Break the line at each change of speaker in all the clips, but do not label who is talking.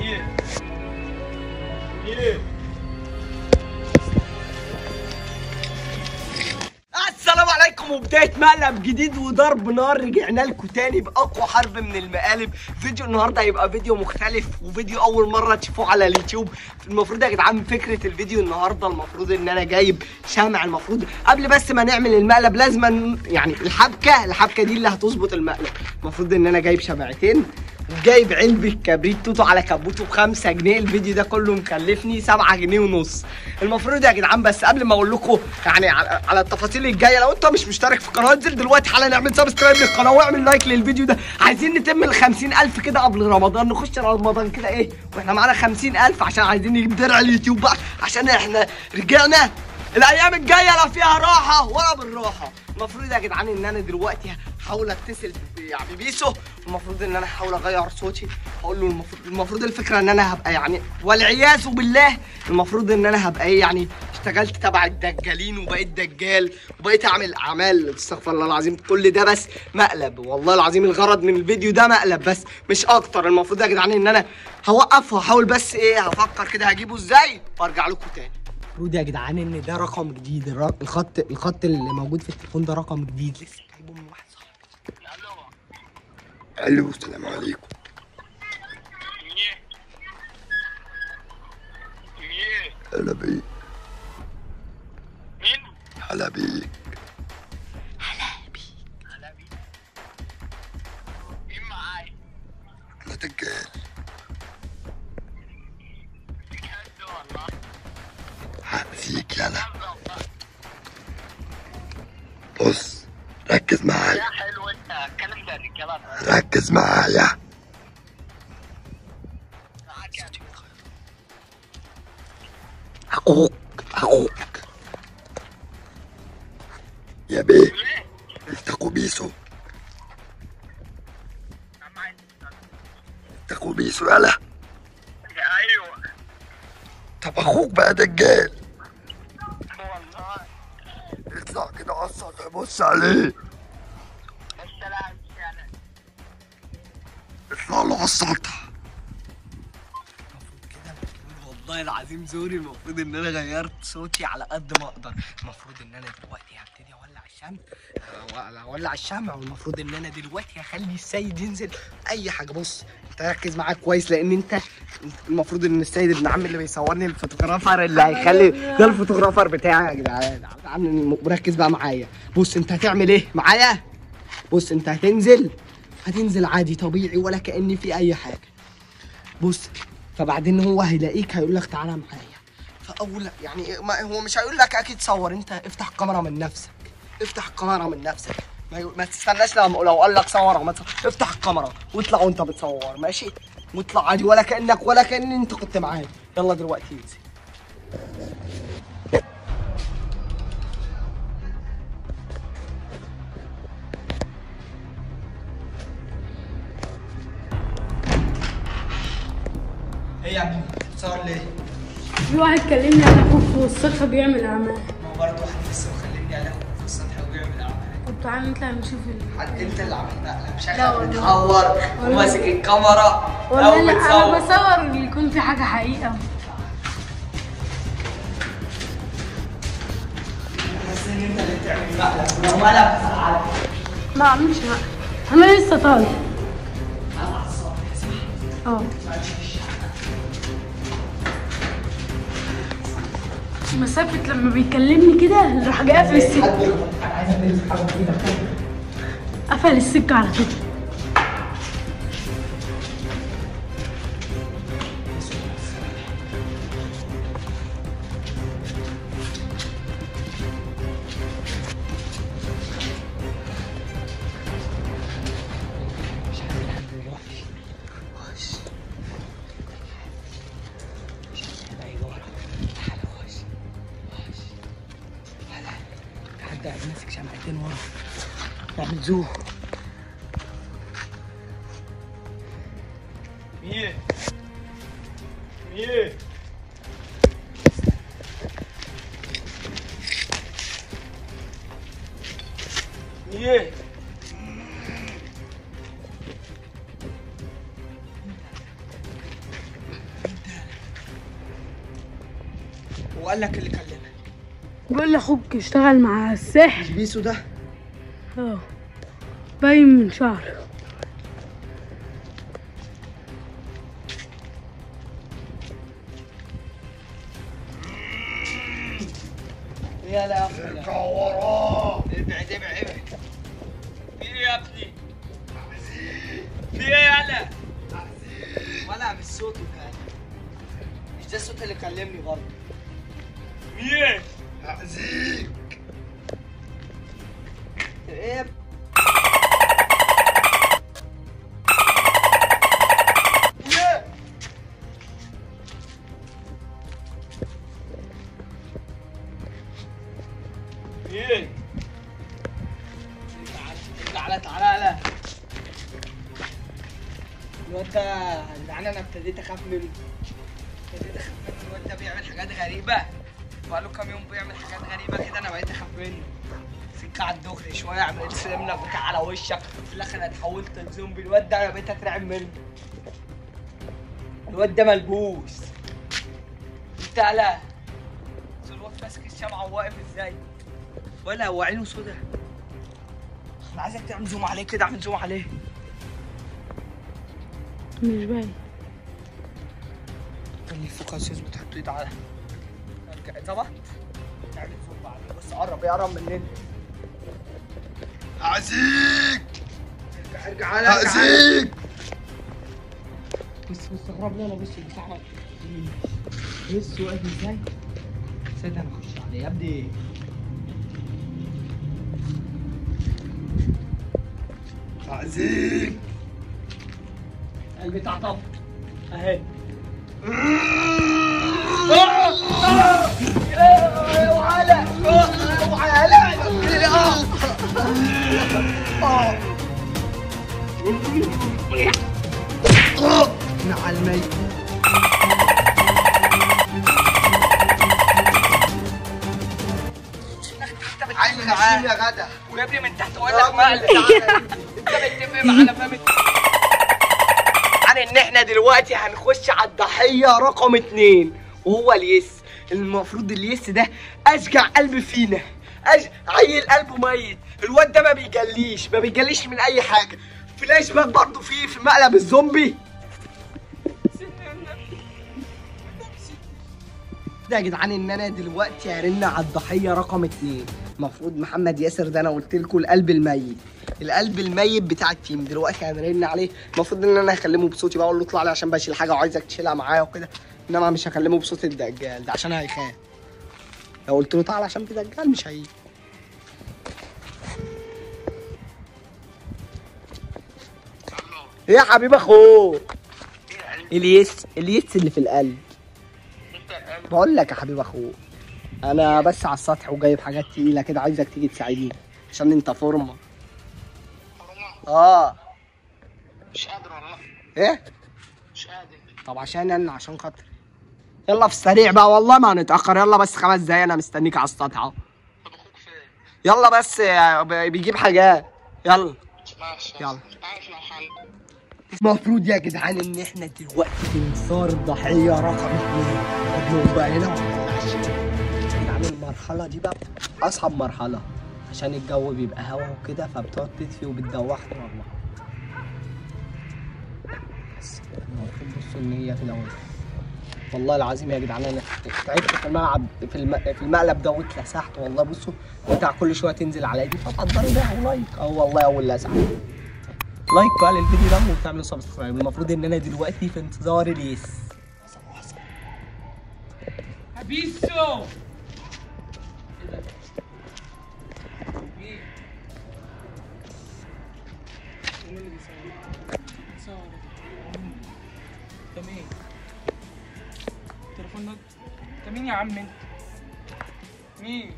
السلام عليكم وبداية مقلب جديد وضرب نار رجعنا لكم تاني بأقوى حرب من المقالب فيديو النهارده هيبقى فيديو مختلف وفيديو أول مرة تشوفوه على اليوتيوب المفروض يا جدعان فكرة الفيديو النهارده المفروض إن أنا جايب شمع المفروض قبل بس ما نعمل المقلب لازم يعني الحبكة الحبكة دي اللي هتظبط المقلب المفروض إن أنا جايب شمعتين وجايب علبة كبريت توتو على كبوته بخمسة جنيه الفيديو ده كله مكلفني سبعة جنيه ونص المفروض يا جدعان بس قبل ما اقول لكم يعني على, على التفاصيل الجايه لو انت مش مشترك في القناه انزل دلوقتي حالا اعمل سبسكرايب للقناه واعمل لايك للفيديو ده عايزين نتم ال 50000 كده قبل رمضان نخش رمضان كده ايه واحنا معانا 50000 عشان عايزين نجيب درع اليوتيوب بقى عشان احنا رجعنا الايام الجايه لا فيها راحه ولا بالراحه المفروض يا جدعان ان انا دلوقتي هحاول اتصل ب- يعني بيسو المفروض ان انا هحاول اغير صوتي هقول له المفروض المفروض الفكره ان انا هبقى يعني والعياذ بالله المفروض ان انا هبقى ايه يعني اشتغلت تبع الدجالين وبقيت دجال وبقيت اعمل اعمال استغفر الله العظيم كل ده بس مقلب والله العظيم الغرض من الفيديو ده مقلب بس مش اكتر المفروض يا جدعان ان انا هوقف وهحاول بس ايه هفكر كده هجيبه ازاي وارجع لكم تاني المفروض يا جدعان ان ده رقم جديد الر- الخط الخط اللي موجود في التليفون ده رقم جديد لسه جايبه من واحد صاحبي
الو السلام عليكم هلا بيك
مين؟
هلا بيك
مين معاي؟
انا دجال
بجد والله
هأذيك يلا بص ركز معايا
يا حلو انت اتكلم زي الرجاله
ركز معايا اخوك اخوك يا بيه انت اخو بيسو انت اخو بيسو يلا
ايوه
طب اخوك بقى دجال
والله
اطلع كده على السطح بص عليه
السلام سلام
اطلع له على السطح
المفروض كده والله العظيم زوري المفروض ان انا غيرت صوتي على قد ما اقدر المفروض ان انا دلوقتي هبتدي اولع الشمع أه، اولع الشمع والمفروض ان انا دلوقتي هخلي السيد ينزل اي حاجه بص انت ركز معايا كويس لان انت المفروض ان السيد ابن عمي اللي بيصورني الفوتوغرافر اللي هيخلي ده الفوتوغرافر بتاعي يا جدعان عم مركز بقى معايا بص انت هتعمل ايه معايا بص انت هتنزل هتنزل عادي طبيعي ولا كأن في اي حاجه بص فبعدين هو هيلاقيك هيقول لك تعالى معايا فاول يعني ما هو مش هيقول لك اكيد صور انت افتح الكاميرا من نفسك افتح الكاميرا من نفسك ما, ي- ما تستناش لما لو قال لك صور ما تصور. افتح الكاميرا واطلع وانت بتصور ماشي واطلع عادي ولا كانك ولا كان انت كنت معايا يلا دلوقتي انزل ايه يا ابني بتصور ليه؟
في واحد كلمني على اخوك في السطح بيعمل اعمال
ما هو برضه واحد لسه مخليني على في السطح وبيعمل اعمال
طب تعالى نطلع نشوف ال...
حد انت اللي عامل مقلب
لا
شكلك
والله.
بتحور وماسك الكاميرا
والله
او
لا انا
بتصور
بصور اللي يكون في حاجه حقيقه
بس ان انت اللي بتعمل مقلب لو مقلب على
ما اعملش بقى انا لسه طالع اه مسافة لما بيكلمني كده راح جاي قافل السكة
انا عايز انزل حاجه في ايدك
قفل السكة على طول
مش عايز حد دلوقتي خش مش عايز حد ورا تعالى خش خش تعالى حد قاعد ماسك شمعتين ورا نعمل زوم
مين؟ مين؟ مين؟
وقال لك اللي كلمك
بقول لاخوك اشتغل مع الساحر
مش بيسو ده
اه باين من شهر
يا لا
ارجع وراه
ابعد ابعد ابعد في ايه يا ابني؟ في ايه يالا؟ ولا مش صوته كان مش ده الصوت اللي كلمني برضه في ايه؟
هأذيك
ايه يا ابني؟ ايه؟ ايه؟ تعالى تعالى الواد ده يا جدعان انا ابتديت اخاف منه ابتديت اخاف منه الواد ده بيعمل حاجات غريبة بقاله كام يوم بيعمل حاجات غريبة كده انا بقيت اخاف منه سكة على الدغري شوية اعمل ارسم لك بتاع على وشك في الاخر انا اتحولت لزومبي الواد ده انا بقيت اترعب منه الواد ده ملبوس انت لا بس الواد ماسك الشمعة وواقف ازاي ولا هو عينه سودا انا عايزك تعمل زوم عليه كده اعمل زوم عليه
مش باين
خلي فوكس يظبط حط ايد على ارجع ظبط اعمل زوم عليه بس قرب يقرب مننا
هأذيك
ارجع ارجع على ارجع على.
هأذيك
بص بص اغرب لي انا بص البتاع بص واقف ازاي استنى انا اخش عليه يا ابني
هأذيك
البتاع طب اهي مع الميت
عايز نشيل يا غدا
ويا ابني من تحت وقال لك مقلب انت متفق معانا فاهم عن ان احنا دلوقتي هنخش على الضحيه رقم اتنين وهو اليس المفروض اليس ده اشجع قلب فينا أج... عيل قلبه ميت الواد ده ما بيجليش ما بيجليش من اي حاجه فلاش باك برضه فيه في مقلب الزومبي ده يا جدعان ان انا دلوقتي هرن على الضحيه رقم اتنين المفروض محمد ياسر ده انا قلت لكم القلب الميت القلب الميت بتاع التيم دلوقتي هنرن عليه المفروض ان انا هكلمه بصوتي بقى اقول له اطلع لي عشان بشيل حاجه وعايزك تشيلها معايا وكده انما مش هكلمه بصوت الدجال ده عشان هيخاف لو قلت له تعالى عشان في دجال مش هيجي ايه يا حبيب اخوك اليس اليس اللي في القلب بقول لك يا حبيب اخوك انا بس على السطح وجايب حاجات تقيله كده عايزك تيجي تساعدني عشان انت فورمه اه
مش قادر والله
ايه
مش قادر
طب عشان انا عشان خاطر يلا في السريع بقى والله ما هنتاخر يلا بس خمس دقايق انا مستنيك على السطح اهو
طب اخوك فين؟
يلا بس آه، ب- بيجيب حاجات يلا
ماشي
يلا.
تعال في محل
المفروض يا جدعان ان احنا دلوقتي في انصار ضحيه رقم اثنين مطلوب بقى هنا يعني المرحله دي بقى بتبقى اصعب مرحله عشان الجو بيبقى هوا وكده فبتقعد تدفي وبتدوخني والله بس المفروض بصوا ان هي كده اهو والله العظيم يا جدعان انا تعبت في الملعب في الم... في المقلب ده واتلسعت والله بصوا بتاع كل شويه تنزل على ايدي فتقدروا بيها ولايك اه والله اول لسعه لايك بقى للفيديو ده وتعملوا سبسكرايب المفروض ان انا دلوقتي في انتظار اليس
بيسو انت مين؟ التليفون ده انت مين يا عم انت؟ مين؟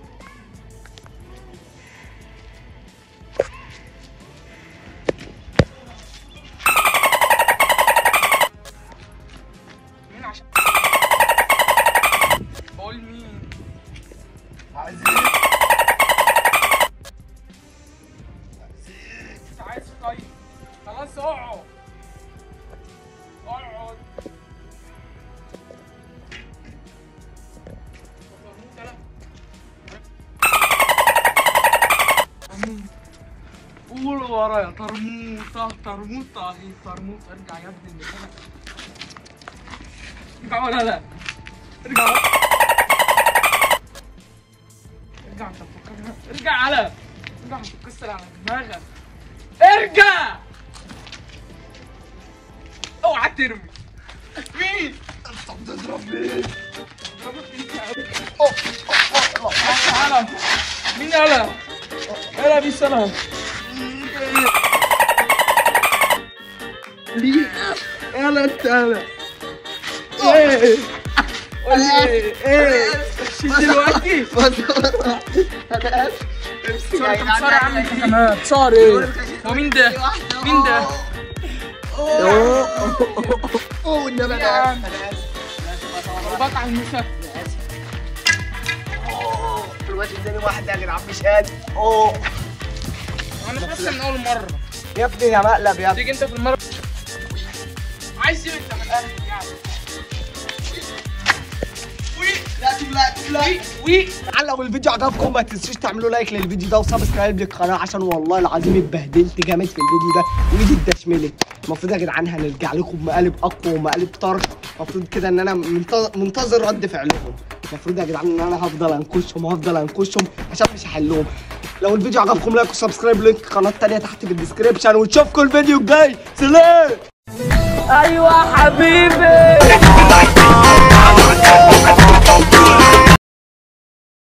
مين عشان بقول مين؟
هأذيك
انت عايز طيب خلاص اقعد اقعد ورايا طرموطه طرموطه اهي طرموطه ارجع يا ابني المكان ارجع ولا لا ارجع ارجع انت بتفكرني ارجع على ارجع انت بتكسر على دماغك ارجع اوعى ترمي مين
انت بتضرب مين؟
ضربت فيك يا أبو. تعالى مين يلا يلا بيه سلام
ليه يلا انت يلا ايه قول لي ايه ايه مش دلوقتي انا اسف امسك يا
صار صار يا عم انت
جدعان
كمان صار ايه هو مين ده مين ده
اوه النبي
يا
انا
عم.
اسف انا اسف انا اسف يا طبعا.
ضربات على المسافه
انا اسف اوه الواد اداني واحد يا جدعان مش قادر اوه
انا بس من اول مره
يا ابني يا مقلب يا ابني
تيجي انت في المره عايز ايه انت من الاهل يعني
لا لا لا
وي
لو الفيديو عجبكم ما تنسوش تعملوا لايك للفيديو ده وسبسكرايب للقناه عشان والله العظيم اتبهدلت جامد في الفيديو ده وايدي اتدشملت المفروض يا جدعان هنرجع لكم بمقالب اقوى ومقالب طرش المفروض كده ان انا منتظر, منتظر رد فعلكم المفروض يا جدعان ان انا هفضل انكشهم وهفضل انكشهم عشان مش هحلهم لو الفيديو عجبكم لايك وسبسكرايب لينك القناه التانيه تحت في الديسكريبشن ونشوفكم الفيديو الجاي سلام ايوه حبيبي